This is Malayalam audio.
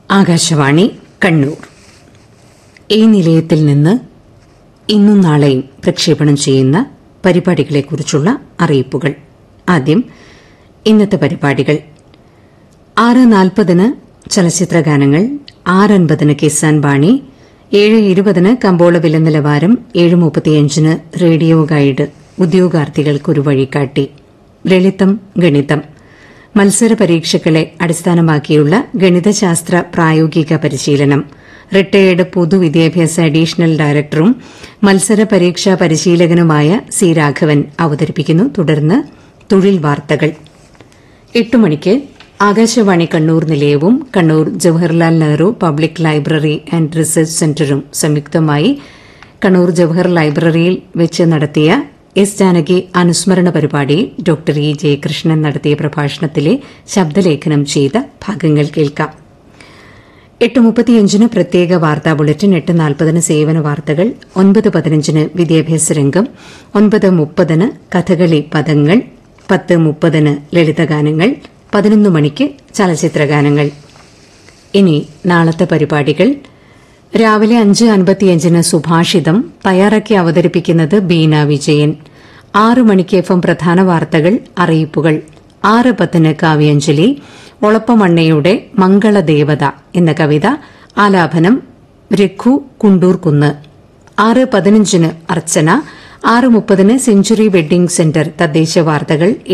ആകാശവാണി കണ്ണൂർ ഈ നിലയത്തിൽ നിന്ന് ഇന്നും നാളെയും പ്രക്ഷേപണം ചെയ്യുന്ന പരിപാടികളെക്കുറിച്ചുള്ള അറിയിപ്പുകൾ ആദ്യം ഇന്നത്തെ പരിപാടികൾ ആറ് നാൽപ്പതിന് ചലച്ചിത്ര ഗാനങ്ങൾ ആറ് അൻപതിന് കിസാൻ ബാണി ഏഴ് ഇരുപതിന് കമ്പോള വില നിലവാരം ഏഴ് മുപ്പത്തിയഞ്ചിന് റേഡിയോ ഗൈഡ് ഉദ്യോഗാർത്ഥികൾക്കൊരു വഴികാട്ടി ലളിതം ഗണിതം മത്സര പരീക്ഷകളെ അടിസ്ഥാനമാക്കിയുള്ള ഗണിതശാസ്ത്ര പ്രായോഗിക പരിശീലനം റിട്ടയേർഡ് പൊതുവിദ്യാഭ്യാസ അഡീഷണൽ ഡയറക്ടറും മത്സര പരീക്ഷാ പരിശീലകനുമായ സി രാഘവൻ അവതരിപ്പിക്കുന്നു തുടർന്ന് തൊഴിൽ വാർത്തകൾ എട്ട് മണിക്ക് ആകാശവാണി കണ്ണൂർ നിലയവും Kannur Jawaharlal Nehru public library and research സെന്ററും സംയുക്തമായി കണ്ണൂർ ജവഹർ ലൈബ്രറിയിൽ വെച്ച് നടത്തിയ എസ് ജാനകി അനുസ്മരണ പരിപാടിയിൽ ഡോക്ടർ ഇ ജയകൃഷ്ണൻ നടത്തിയ പ്രഭാഷണത്തിലെ ശബ്ദലേഖനം ചെയ്ത ഭാഗങ്ങൾ കേൾക്കാം എട്ട് മുപ്പത്തിയഞ്ചിന് പ്രത്യേക വാർത്താ ബുള്ളറ്റിൻ എട്ട് നാൽപ്പതിന് സേവന വാർത്തകൾ ഒൻപത് പതിനഞ്ചിന് വിദ്യാഭ്യാസ രംഗം ഒൻപത് മുപ്പതിന് കഥകളി പദങ്ങൾ പത്ത് മുപ്പതിന് ലളിതഗാനങ്ങൾ പതിനൊന്ന് മണിക്ക് ചലച്ചിത്ര ഗാനങ്ങൾ ഇനി നാളത്തെ പരിപാടികൾ രാവിലെ അഞ്ച് അൻപത്തിയഞ്ചിന് സുഭാഷിതം തയ്യാറാക്കി അവതരിപ്പിക്കുന്നത് ബീന വിജയൻ ആറ് മണിക്ക് എഫ് എം പ്രധാന വാർത്തകൾ അറിയിപ്പുകൾ ആറ് പത്തിന് കാവ്യാഞ്ജലി ഒളപ്പമണ്ണയുടെ മംഗളദേവത എന്ന കവിത ആലാപനം രഘു കുണ്ടൂർകുന്ന് ആറ് പതിനഞ്ചിന് അർച്ചന ആറ് മുപ്പതിന് സെഞ്ചുറി വെഡ്ഡിംഗ് സെന്റർ തദ്ദേശ വാർത്തകൾ